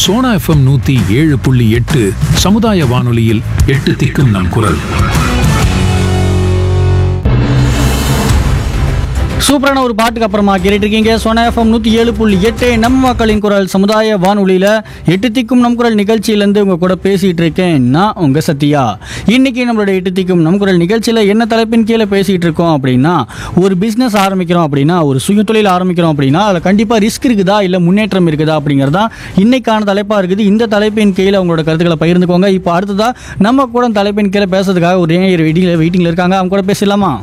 Sona FM நூத்தி ஏழு புள்ளி எட்டு சமுதாய வானொலியில் எட்டு திக்கும் நம் குரல் சூப்பரான ஒரு பாட்டுக்கு அப்புறமா கேட்டுட்டு இருக்கீங்க சோனா எஃப்எம் நூற்றி ஏழு புள்ளி எட்டு நம்ம மக்களின் குரல் சமுதாய வானொலியில் எட்டு திக்கும் நம் குரல் நிகழ்ச்சியிலேருந்து உங்கள் கூட பேசிகிட்டு இருக்கேன் நான் உங்கள் சத்யா இன்னைக்கு நம்மளோட எட்டு திக்கும் நம் குரல் நிகழ்ச்சியில் என்ன தலைப்பின் கீழே பேசிகிட்டு இருக்கோம் அப்படின்னா ஒரு பிஸ்னஸ் ஆரம்பிக்கிறோம் அப்படின்னா ஒரு சுயதொழில் ஆரம்பிக்கிறோம் அப்படின்னா அதில் கண்டிப்பாக ரிஸ்க் இருக்குதா இல்லை முன்னேற்றம் இருக்குதா அப்படிங்கிறது தான் இன்னைக்கான தலைப்பாக இருக்குது இந்த தலைப்பின் கீழே உங்களோட கருத்துக்களை பகிர்ந்துக்கோங்க இப்போ அடுத்ததா நம்ம கூட தலைப்பின் கீழே பேசுறதுக்காக ஒரு நேயர் வெயிட்டிங்கில் வெயிட்டிங்கில் இருக்காங்க அவங்க கூட பேசலாமா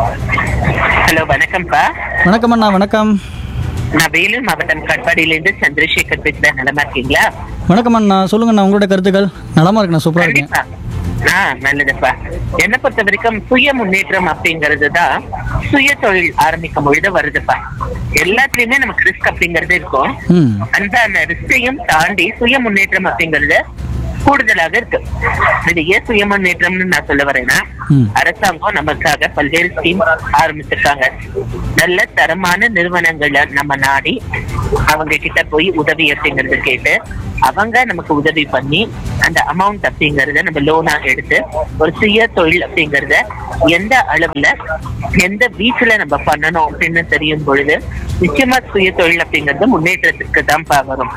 ஹலோ வணக்கம்ப்பா வணக்கம் அண்ணா வணக்கம் நான் வேலூர் மாவட்டம் கட்பாடியிலேருந்து சந்திரசேகர் பேசுறேன் நலமா இருக்கீங்களா வணக்கம் அண்ணா சொல்லுங்க அண்ணா உங்களோட கருத்துக்கள் நலமா இருக்கு நான் சூப்பரா இருக்கேன் கண்டிப்பா ஆ நல்லதுப்பா என்னை பொறுத்த வரைக்கும் சுய முன்னேற்றம் அப்படிங்கிறது தான் சுய தொழில் ஆரம்பிக்கும் பொழுது வருதுப்பா எல்லாத்துலயுமே நமக்கு ரிஸ்க் அப்படிங்கிறது இருக்கும் ம் அந்த அந்த ரிஸ்கையும் தாண்டி சுய முன்னேற்றம் அப்படிங்கிறது கூடுதலாக இருக்கு இது ஏன் சுய முன்னேற்றம்னு நான் சொல்ல வரேன்னா ம். அரசாங்கம் நமக்காக பல்வேறு ஸ்கீம் ஆரம்பிச்சிருக்காங்க நல்ல தரமான நிறுவனங்களை நம்ம நாடி அவங்க கிட்ட போய் உதவி அப்படிங்கறது கேட்டு அவங்க நமக்கு உதவி பண்ணி அந்த அமௌண்ட் அப்படிங்கறத நம்ம லோனா எடுத்து ஒரு சுய தொழில் அப்படிங்கறத எந்த அளவுல எந்த வீச்சுல நம்ம பண்ணணும் அப்படின்னு தெரியும் பொழுது நிச்சயமா சுய தொழில் அப்படிங்கிறது முன்னேற்றத்துக்கு தான் வரும்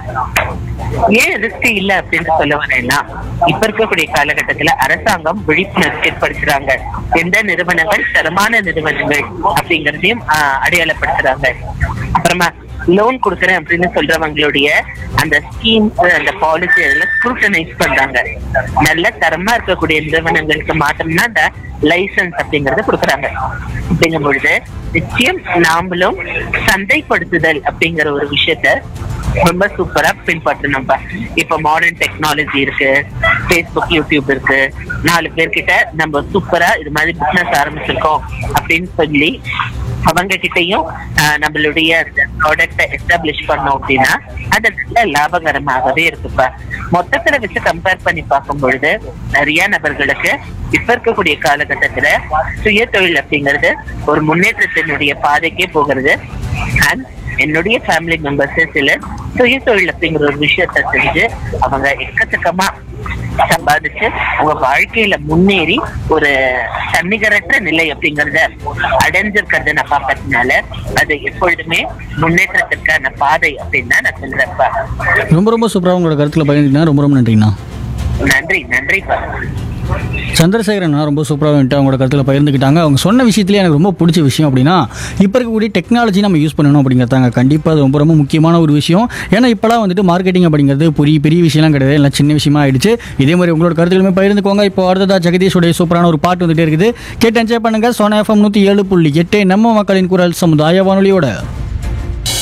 ஏன் ரிஸ்க் இல்ல அப்படின்னு சொல்ல வரேன்னா இப்ப இருக்கக்கூடிய காலகட்டத்துல அரசாங்கம் விழிப்புணர்வு ஏற்படுத்துறாங்க எந்த நிறுவனங்கள் தரமான நிறுவனங்கள் அப்படிங்கறதையும் ஆஹ், அடையாளப்படுத்துறாங்க அப்புறமா லோன் கொடுக்குறேன் அப்படின்னு சொல்றவங்களுடைய அந்த ஸ்கீம் அந்த பாலிசி அதெல்லாம் ஸ்க்ரூட்டனைஸ் பண்றாங்க நல்ல தரமா இருக்கக்கூடிய நிறுவனங்களுக்கு மாத்திரம்தான் அந்த லைசன்ஸ் அப்படிங்கறத கொடுக்குறாங்க அப்படிங்கும் பொழுது நிச்சயம் நாமளும் சந்தைப்படுத்துதல் அப்படிங்கிற ஒரு விஷயத்த ரொம்ப சூப்பரா பின்பற்றணும்ப்பா இப்ப மாடர்ன் டெக்னாலஜி இருக்கு ஃபேஸ்புக் யூடியூப் இருக்கு நாலு பேர்கிட்ட நம்ம சூப்பரா இது மாதிரி பிசினஸ் ஆரம்பிச்சிருக்கோம் அப்படின்னு சொல்லி அவங்க கிட்டயும் ஆஹ், நம்மளுடைய ப்ராடக்ட எஸ்டாப்ளிஷ் பண்ணோம் அப்படின்னா அது நல்ல லாபகரமாகவே இருக்குப்பா மொத்தத்துல வச்சு கம்பேர் பண்ணி பார்க்கும் பொழுது நிறைய நபர்களுக்கு இப்ப இருக்கக்கூடிய காலகட்டத்துல சுய தொழில் அப்படிங்கிறது ஒரு முன்னேற்றத்தினுடைய பாதைக்கே போகிறது அண்ட் என்னுடைய ஃபேமிலி மெம்பர்ஸ் சிலர் சுய தொழில் அப்படிங்கிற ஒரு விஷயத்த செஞ்சு அவங்க எக்கச்சக்கமா சம்பாதிச்சு அவங்க வாழ்க்கையில முன்னேறி ஒரு தன்னிகரற்ற நிலை அப்படிங்கறத அடைஞ்சிருக்கிறத நான் பார்க்கறதுனால அது எப்பொழுதுமே முன்னேற்றத்திற்கான பாதை அப்படின்னு தான் நான் சொல்றேன்ப்பா ரொம்ப ரொம்ப சூப்பராக உங்களோட கருத்துக்களை பகிர்ந்துக்கிட்டேன் ரொம்ப ரொம்ப நன்றிங்கண்ணா நன்றி நன்றிப்பா சந்திரசேகரன் ரொம்ப சூப்பராக வந்துட்டு அவங்களோட கருத்தில் பகிர்ந்துக்கிட்டாங்க அவங்க சொன்ன விஷயத்துல எனக்கு ரொம்ப பிடிச்ச விஷயம் அப்படின்னா இப்போ இருக்கக்கூடிய டெக்னாலஜி நம்ம யூஸ் பண்ணணும் அப்படிங்கிறதாங்க கண்டிப்பாக அது ரொம்ப ரொம்ப முக்கியமான ஒரு விஷயம் ஏன்னா இப்போலாம் வந்துட்டு மார்க்கெட்டிங் அப்படிங்கிறது பெரிய பெரிய விஷயம்லாம் கிடையாது எல்லாம் சின்ன விஷயமா ஆயிடுச்சு இதே மாதிரி உங்களோட கருத்துக்களுமே பகிர்ந்துக்கோங்க இப்போ அடுத்ததா ஜெகதீஷுடைய சூப்பரான ஒரு பாட்டு வந்துட்டே இருக்குது கேட்டு என்ஜாய் பண்ணுங்க சோனா எஃப்எம் நூற்றி ஏழு புள்ளி எட்டு நம்ம மக்களின் குரல் சமுதாய வானொலியோட